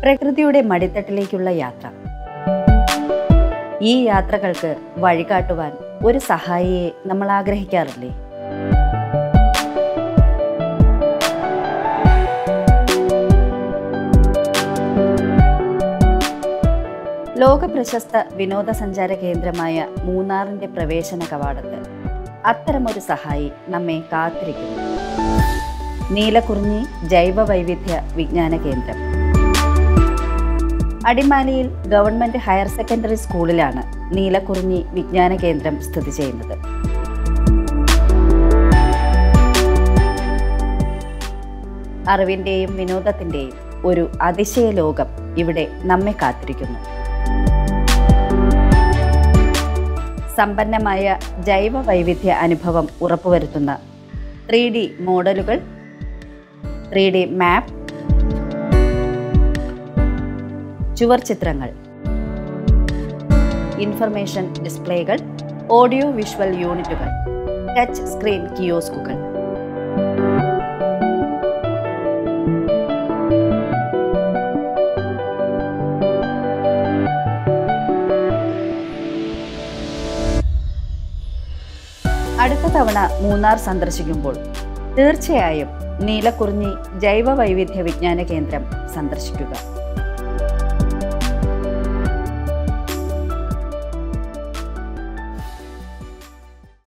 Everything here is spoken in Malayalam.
പ്രകൃതിയുടെ മടിത്തട്ടിലേക്കുള്ള യാത്ര ഈ യാത്രകൾക്ക് വഴികാട്ടുവാൻ ഒരു സഹായിയെ നമ്മൾ ആഗ്രഹിക്കാറില്ലേ ലോക പ്രശസ്ത വിനോദസഞ്ചാര കേന്ദ്രമായ മൂന്നാറിന്റെ പ്രവേശന കവാടത്ത് അത്തരമൊരു സഹായി നമ്മെ കാത്തിരിക്കുന്നു നീലക്കുറിഞ്ഞി ജൈവ വൈവിധ്യ വിജ്ഞാന കേന്ദ്രം അടിമാലിയിൽ ഗവൺമെന്റ് ഹയർ സെക്കൻഡറി സ്കൂളിലാണ് നീലക്കുറിഞ്ഞി വിജ്ഞാന കേന്ദ്രം സ്ഥിതി ചെയ്യുന്നത് അറിവിന്റെയും വിനോദത്തിന്റെയും ഒരു അതിശയ ലോകം ഇവിടെ നമ്മെ കാത്തിരിക്കുന്നു സമ്പന്നമായ ജൈവ വൈവിധ്യ അനുഭവം ഉറപ്പുവരുത്തുന്ന ത്രീ ഡി മോഡലുകൾ ത്രീ ഡി മാപ്പ് ചുവർ ചിത്രങ്ങൾ ഇൻഫർമേഷൻ ഡിസ്പ്ലേകൾ ഓഡിയോ വിഷ്വൽ യൂണിറ്റുകൾ ടച്ച് സ്ക്രീൻ കിയോസ്കുകൾ അടുത്ത തവണ മൂന്നാർ സന്ദർശിക്കുമ്പോൾ തീർച്ചയായും നീലക്കുറിഞ്ഞി ജൈവ വൈവിധ്യ വിജ്ഞാന കേന്ദ്രം സന്ദർശിക്കുക